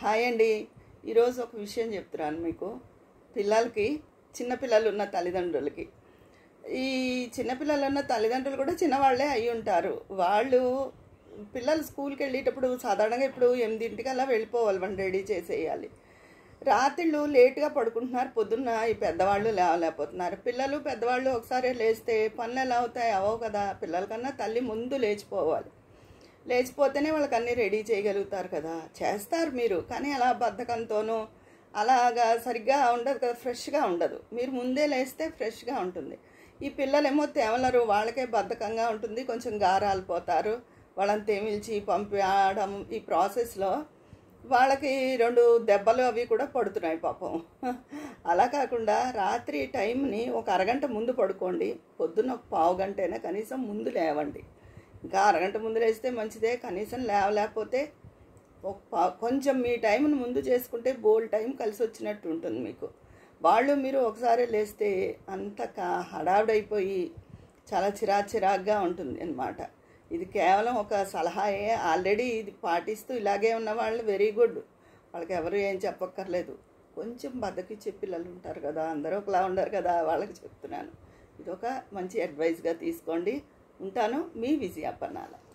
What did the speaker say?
hi అండి ఈరోజు ఒక విషయం చెప్తున్నాను మీకు పిల్లలకి చిన్నపిల్లలు ఉన్న తల్లిదండ్రులకి ఈ చిన్నపిల్లలు ఉన్న తల్లిదండ్రులు కూడా చిన్నవాళ్ళే అయి ఉంటారు వాళ్ళు పిల్లలు స్కూల్కి వెళ్ళేటప్పుడు సాధారణంగా ఇప్పుడు ఎనిమిదింటికల్లా వెళ్ళిపోవాలి మనం రెడీ చేసేయాలి రాత్రిళ్ళు లేట్గా పడుకుంటున్నారు పొద్దున్న ఈ పెద్దవాళ్ళు లేవలేకపోతున్నారు పిల్లలు పెద్దవాళ్ళు ఒకసారి లేస్తే పనులు ఎలా అవుతాయి అవవు కదా పిల్లలకన్నా తల్లి ముందు లేచిపోవాలి లేచిపోతేనే వాళ్ళకి అన్నీ రెడీ చేయగలుగుతారు కదా చేస్తారు మీరు కానీ అలా బద్ధకంతోనూ అలాగా సరిగ్గా ఉండదు కదా ఫ్రెష్గా ఉండదు మీరు ముందే లేస్తే ఫ్రెష్గా ఉంటుంది ఈ పిల్లలేమో తేవలరు వాళ్ళకే బద్ధకంగా ఉంటుంది కొంచెం గారాలిపోతారు వాళ్ళని తెమిల్చి పంపించడం ఈ ప్రాసెస్లో వాళ్ళకి రెండు దెబ్బలు అవి కూడా పడుతున్నాయి పాపం అలా కాకుండా రాత్రి టైంని ఒక అరగంట ముందు పడుకోండి పొద్దున్న ఒక పావు గంట అయినా కనీసం ముందు లేవండి ఇంకా అరగంట ముందు లేస్తే మంచిదే కనీసం లేవలేకపోతే ఒక పా- కొంచెం మీ టైంను ముందు చేసుకుంటే బోల్ టైం కలిసి వచ్చినట్టు ఉంటుంది మీకు వాళ్ళు మీరు ఒకసారి లేస్తే అంత కా హడావిడైపోయి చాలా చిరాకు చిరాగ్గా ఉంటుంది అన్నమాట ఇది కేవలం ఒక సలహాయే ఆల్రెడీ ఇది పాటిస్తూ ఇలాగే ఉన్న వాళ్ళు వెరీ గుడ్ వాళ్ళకి ఎవరు ఏం చెప్పక్కర్లేదు కొంచెం బద్దకిచ్చే పిల్లలు ఉంటారు కదా అందరూ ఒకలా ఉండరు కదా వాళ్ళకి చెప్తున్నాను ఇది ఒక మంచి అడ్వైస్గా తీసుకోండి ఉంటాను మీ విజయాపన్నాల